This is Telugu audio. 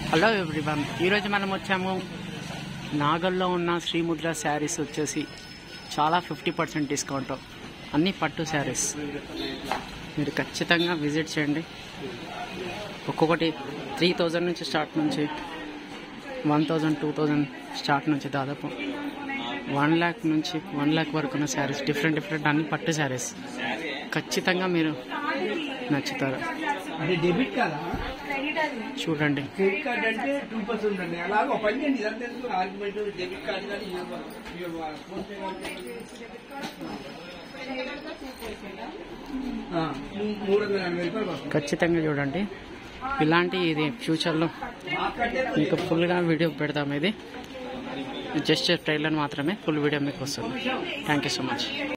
హలో ఎవ్రీవన్ ఈరోజు మనం వచ్చాము నాగల్లో ఉన్న శ్రీముద్ర శారీస్ వచ్చేసి చాలా ఫిఫ్టీ పర్సెంట్ డిస్కౌంట్ అన్ని పట్టు శారీస్ మీరు ఖచ్చితంగా విజిట్ చేయండి ఒక్కొక్కటి త్రీ థౌజండ్ నుంచి స్టార్ట్ నుంచి one thousand two thousand start నుంచి దాదాపు వన్ ల్యాక్ నుంచి వన్ ల్యాక్ వరకు ఉన్న శారీస్ డిఫరెంట్ డిఫరెంట్ అన్ని పట్టు శారీస్ ఖచ్చితంగా మీరు నచ్చుతారు అది డెబిట్ కాదా చూడండి క్రెడిట్ కార్డ్ అంటే టూ పర్సెంట్ అండి అలాగే ఒక పని చేయండి ఇదంతా ఎందుకు ఆర్గ్యుమెంట్ డెబిట్ కార్డ్ కానీ ఫోన్ పే మూడు వందల ఎనభై రూపాయలు వస్తుంది ఖచ్చితంగా చూడండి ఇలాంటి ఇది ఫ్యూచర్లో మీకు ఫుల్గా వీడియో పెడతాం ఇది జస్ట్ ట్రైలర్ మాత్రమే ఫుల్ వీడియో మీకు వస్తుంది థ్యాంక్ యూ సో మచ్